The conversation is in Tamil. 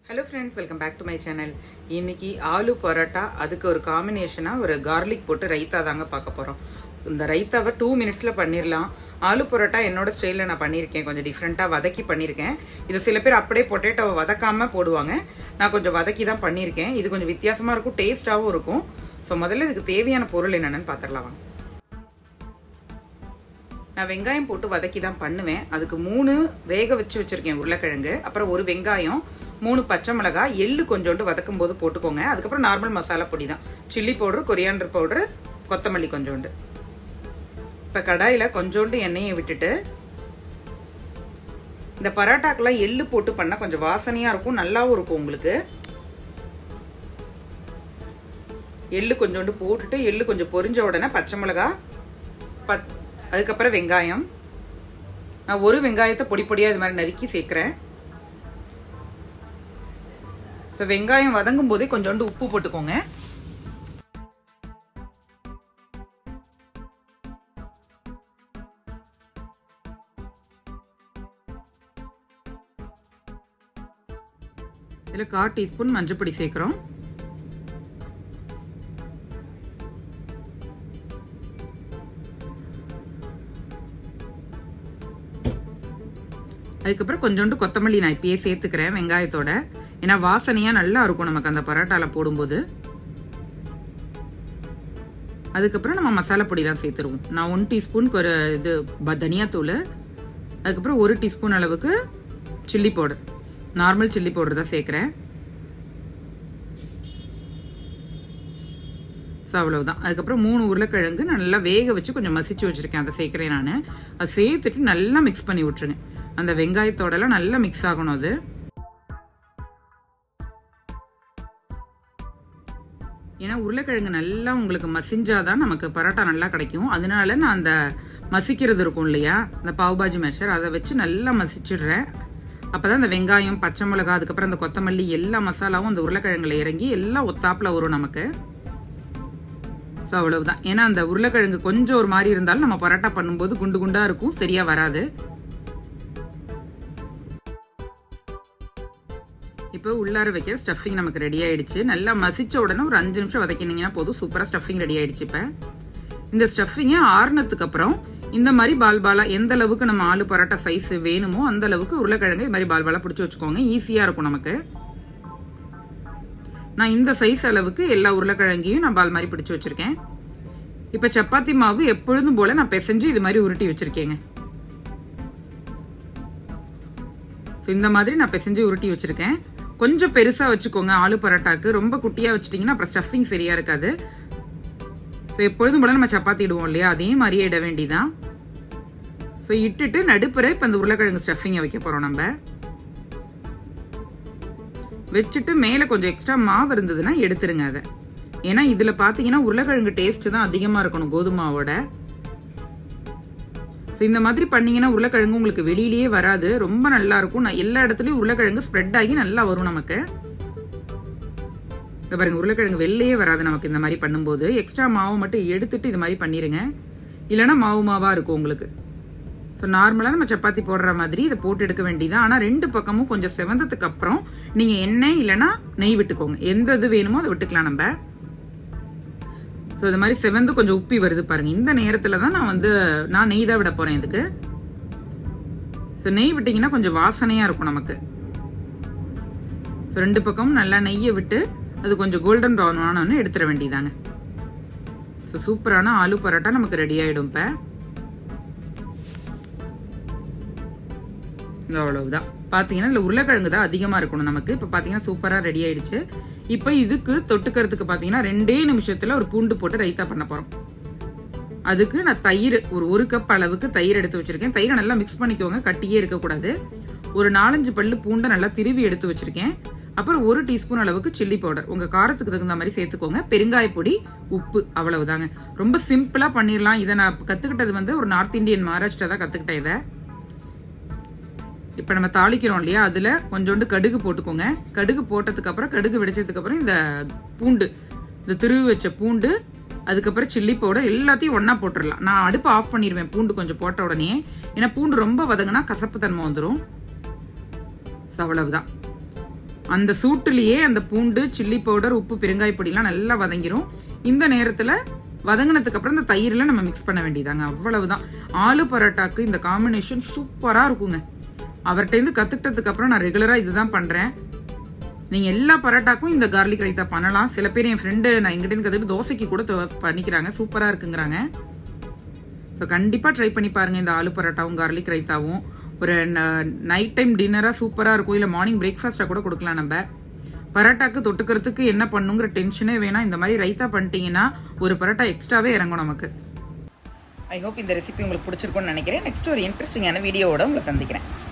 hello friends welcome back to my channel இன்னைக்கு ஆலு பரோட்டா அதுக்கு ஒரு காம்பினேஷனாக ஒரு கார்லிக் போட்டு ரைத்தா தாங்க பார்க்க போகிறோம் இந்த ரைத்தாவை டூ மினிட்ஸில் பண்ணிடலாம் ஆலு பரோட்டா என்னோட ஸ்டைலில் நான் பண்ணியிருக்கேன் கொஞ்சம் டிஃப்ரெண்ட்டாக வதக்கி பண்ணியிருக்கேன் இது சில பேர் அப்படியே பொட்டேட்டோவை வதக்காமல் போடுவாங்க நான் கொஞ்சம் வதக்கி தான் பண்ணியிருக்கேன் இது கொஞ்சம் வித்தியாசமாக இருக்கும் டேஸ்ட்டாகவும் இருக்கும் ஸோ முதல்ல இதுக்கு தேவையான பொருள் என்னென்னு பார்த்துடலாம் வாங்க நான் வெங்காயம் போட்டு வதக்கி தான் பண்ணுவேன் அதுக்கு மூணு வேக வச்சு வச்சிருக்கேன் உருளைக்கிழங்கு அப்புறம் ஒரு வெங்காயம் மூணு பச்சை மிளகாய் எள்ளு கொஞ்சோண்டு வதக்கும் போது போட்டுக்கோங்க அதுக்கப்புறம் நார்மல் மசாலா பொடி தான் சில்லி பவுடர் கொரியாண்டர் பவுடர் கொத்தமல்லி கொஞ்சோண்டு இப்போ கடாயில் கொஞ்சோண்டு எண்ணெயை விட்டுட்டு இந்த பரோட்டாக்கெல்லாம் எள்ளு போட்டு பண்ணால் கொஞ்சம் வாசனையாக இருக்கும் நல்லாவும் இருக்கும் உங்களுக்கு எள்ளு கொஞ்சோண்டு போட்டுட்டு எள்ளு கொஞ்சம் பொரிஞ்ச உடனே பச்சை மிளகா பத் அதுக்கப்புறம் வெங்காயம் நான் ஒரு வெங்காயத்தை பொடி பொடியாக இது மாதிரி நறுக்கி சேர்க்குறேன் ஸோ வெங்காயம் வதங்கும் போதே கொஞ்சோண்டு உப்பு போட்டுக்கோங்க இதில் கால் டீஸ்பூன் மஞ்சப்பொடி சேர்க்குறோம் அதுக்கப்புறம் கொஞ்சோண்டு கொத்தமல்லி நான் இப்பயே சேர்த்துக்கிறேன் வெங்காயத்தோட ஏன்னா வாசனையாக நல்லா இருக்கும் நமக்கு அந்த பரோட்டாவில் போடும்போது அதுக்கப்புறம் நம்ம மசாலா பொடிலாம் சேர்த்துருவோம் நான் ஒன் டீஸ்பூன் ஒரு இது தனியாத்தூள் அதுக்கப்புறம் ஒரு டீஸ்பூன் அளவுக்கு chilli powder normal chilli powder தான் சேர்க்குறேன் ஸோ அவ்வளவுதான் அதுக்கப்புறம் மூணு உருளைக்கிழங்கு நல்லா வேக வச்சு கொஞ்சம் மசிச்சு வச்சுருக்கேன் அதை சேர்க்குறேன் நான் அதை சேர்த்துட்டு நல்லா மிக்ஸ் பண்ணி விட்ருங்க அந்த வெங்காயத்தோடலாம் நல்லா மிக்ஸ் ஆகணும் அது ஏன்னா உருளைக்கிழங்கு நல்லா உங்களுக்கு மசிஞ்சாதான் நமக்கு பரோட்டா நல்லா கிடைக்கும் அதனால நான் அந்த மசிக்கிறது இருக்கும் இல்லையா அந்த பாவ்பாஜி மெஷர் அதை வச்சு நல்லா மசிச்சிடுறேன் அப்போதான் அந்த வெங்காயம் பச்சை மிளகா அதுக்கப்புறம் அந்த கொத்தமல்லி எல்லா மசாலாவும் அந்த உருளைக்கிழங்குல இறங்கி எல்லாம் ஒத்தாப்பில் வரும் நமக்கு ஸோ அவ்வளவுதான் ஏன்னா அந்த உருளைக்கிழங்கு கொஞ்சம் ஒரு மாதிரி இருந்தாலும் நம்ம பரோட்டா பண்ணும்போது குண்டு குண்டா இருக்கும் சரியா வராது இப்போ உள்ளார வைக்கிற ஸ்டஃபிங் நமக்கு ரெடி ஆயிடுச்சு நல்லா மசிச்ச உடனே ஒரு அஞ்சு நிமிஷம் வதக்கினீங்கன்னா போதும் சூப்பராக ஸ்டஃபிங் ரெடி ஆயிடுச்சு இப்போ இந்த ஸ்டஃபிங்கை ஆறுனதுக்கு அப்புறம் இந்த மாதிரி பால் பாலா எந்த அளவுக்கு நம்ம ஆலு பரோட்டா சைஸ் வேணுமோ அந்த அளவுக்கு உருளைக்கிழங்கு இது மாதிரி பால் பாலா பிடிச்சி வச்சுக்கோங்க ஈஸியாக இருக்கும் நமக்கு நான் இந்த சைஸ் அளவுக்கு எல்லா உருளைக்கிழங்கையும் நான் பால் மாதிரி பிடிச்சி வச்சிருக்கேன் இப்போ சப்பாத்தி மாவு எப்பொழுதும் போல நான் பிசைஞ்சு இது மாதிரி உருட்டி வச்சிருக்கேங்க இந்த மாதிரி நான் பிசைஞ்சு உருட்டி வச்சிருக்கேன் கொஞ்சம் பெருசா வச்சுக்கோங்க ஆலு பரோட்டாக்கு ரொம்ப குட்டியா வச்சுட்டீங்கன்னா அப்புறம் ஸ்டஃபிங் சரியா இருக்காது ஸோ எப்பொழுதும் போல நம்ம சப்பாத்தி இடுவோம் இல்லையா அதே மாதிரியே இட வேண்டிதான் ஸோ இட்டுட்டு நடுப்புற இப்போ அந்த உருளைக்கிழங்கு ஸ்டஃபிங்கை வைக்க போறோம் நம்ம வச்சுட்டு மேலே கொஞ்சம் எக்ஸ்ட்ரா மாவு இருந்ததுன்னா எடுத்துருங்க அதை ஏன்னா இதுல பாத்தீங்கன்னா உருளைக்கிழங்கு டேஸ்ட் தான் அதிகமா இருக்கணும் கோதுமாவோட ஸோ இந்த மாதிரி பண்ணீங்கன்னா உருளைக்கிழங்கு உங்களுக்கு வெளியிலேயே வராது ரொம்ப நல்லா இருக்கும் நான் எல்லா இடத்துலையும் உருளைக்கிழங்கு ஸ்ப்ரெட் ஆகி நல்லா வரும் நமக்கு இந்த பாருங்க உருளைக்கிழங்கு வெளியே வராது நமக்கு இந்த மாதிரி பண்ணும்போது எக்ஸ்ட்ரா மாவு மட்டும் எடுத்துட்டு இது மாதிரி பண்ணிடுங்க இல்லைன்னா மாவு மாவா இருக்கும் உங்களுக்கு ஸோ நார்மலாக நம்ம சப்பாத்தி போடுற மாதிரி இதை போட்டு எடுக்க வேண்டியதான் ஆனால் ரெண்டு பக்கமும் கொஞ்சம் செவந்ததுக்கு அப்புறம் நீங்கள் எண்ணெய் இல்லைன்னா நெய் விட்டுக்கோங்க எந்த இது வேணுமோ அதை விட்டுக்கலாம் நம்ம ஸோ இது மாதிரி செவந்து கொஞ்சம் உப்பி வருது பாருங்க இந்த நேரத்தில் தான் நான் வந்து நான் நெய் தான் விட போகிறேன் இதுக்கு ஸோ நெய் விட்டிங்கன்னா கொஞ்சம் வாசனையாக இருக்கும் நமக்கு ஸோ ரெண்டு பக்கமும் நல்லா நெய்யை விட்டு அது கொஞ்சம் கோல்டன் ப்ரௌன் ஆனோன்னு எடுத்துட வேண்டியதாங்க ஸோ சூப்பரான ஆலு பரோட்டா நமக்கு ரெடி ஆகிடும் இப்போ அவ்வளவுதான் பார்த்தீங்கன்னா இதில் உருளைக்கிழங்கு தான் அதிகமாக இருக்கணும் நமக்கு இப்போ பார்த்தீங்கன்னா சூப்பராக ரெடி ஆயிடுச்சு இப்போ இதுக்கு தொட்டுக்கிறதுக்கு பார்த்தீங்கன்னா ரெண்டே நிமிஷத்தில் ஒரு பூண்டு போட்டு ரைத்தா பண்ண போகிறோம் அதுக்கு நான் தயிர் ஒரு ஒரு கப் அளவுக்கு தயிர் எடுத்து வச்சிருக்கேன் தயிரை நல்லா மிக்ஸ் பண்ணிக்கோங்க கட்டியே இருக்கக்கூடாது ஒரு நாலஞ்சு பல்லு பூண்டை நல்லா திருவி எடுத்து வச்சிருக்கேன் அப்புறம் ஒரு டீஸ்பூன் அளவுக்கு சில்லி பவுடர் உங்க காரத்துக்கு தகுந்த மாதிரி சேர்த்துக்கோங்க பெருங்காய பொடி உப்பு அவ்வளவுதாங்க ரொம்ப சிம்பிளா பண்ணிடலாம் இதை நான் கத்துக்கிட்டது வந்து ஒரு நார்த் இந்தியன் மகாராஷ்டிரா தான் கத்துக்கிட்டேன் இதை இப்போ நம்ம தாளிக்கிறோம் இல்லையா அதில் கொஞ்சோண்டு கடுகு போட்டுக்கோங்க கடுகு போட்டதுக்கு அப்புறம் கடுகு வெடிச்சதுக்கு அப்புறம் இந்த பூண்டு இந்த திருவி வச்ச பூண்டு அதுக்கப்புறம் சில்லி பவுடர் எல்லாத்தையும் ஒன்றா போட்டுடலாம் நான் அடுப்பு ஆஃப் பண்ணிடுவேன் பூண்டு கொஞ்சம் போட்ட உடனே ஏன்னா பூண்டு ரொம்ப வதங்கினா கசப்பு தன்மை வந்துடும் ஸோ அவ்வளவுதான் அந்த சூட்டுலயே அந்த பூண்டு சில்லி பவுடர் உப்பு பெருங்காய பொடிலாம் நல்லா வதங்கிரும் இந்த நேரத்துல வதங்கினதுக்கு அப்புறம் இந்த தயிர்ல நம்ம மிக்ஸ் பண்ண வேண்டியதாங்க அவ்வளவுதான் ஆலு பரோட்டாக்கு இந்த காம்பினேஷன் சூப்பரா இருக்குங்க அவர்கிட்ட இருந்து கத்துக்கிட்டதுக்கு அப்புறம் நான் ரெகுலரா இதுதான் பண்றேன் நீங்க எல்லா பரோட்டாக்கும் இந்த கார்லிக் ரைத்தா பண்ணலாம் சில பேர் என் ஃப்ரெண்டு நான் எங்கிட்ட இருந்து கத்துக்கிட்டு தோசைக்கு கூட தொ- பண்ணிக்கிறாங்க சூப்பரா இருக்குங்கிறாங்க ஸோ கண்டிப்பாக ட்ரை பண்ணி பாருங்க இந்த ஆலு பரோட்டாவும் கார்லிக் ரைத்தாவும் ஒரு நைட் டைம் டின்னராக சூப்பராக இருக்கும் இல்லை மார்னிங் பிரேக்ஃபாஸ்ட்டாக கூட கொடுக்கலாம் நம்ம பரோட்டாக்கு தொட்டுக்கிறதுக்கு என்ன பண்ணுங்கிற டென்ஷனே வேணாம் இந்த மாதிரி ரைத்தா பண்ணிட்டீங்கன்னா ஒரு பரோட்டா எக்ஸ்ட்ராவே இறங்கும் நமக்கு ஐ ஹோப் இந்த ரெசிபி உங்களுக்கு பிடிச்சிருக்கும்னு நினைக்கிறேன் நெக்ஸ்ட் ஒரு இன்ட்ரெஸ்டிங்கான வீடியோவோட உங்களை சந்திக்கிறேன்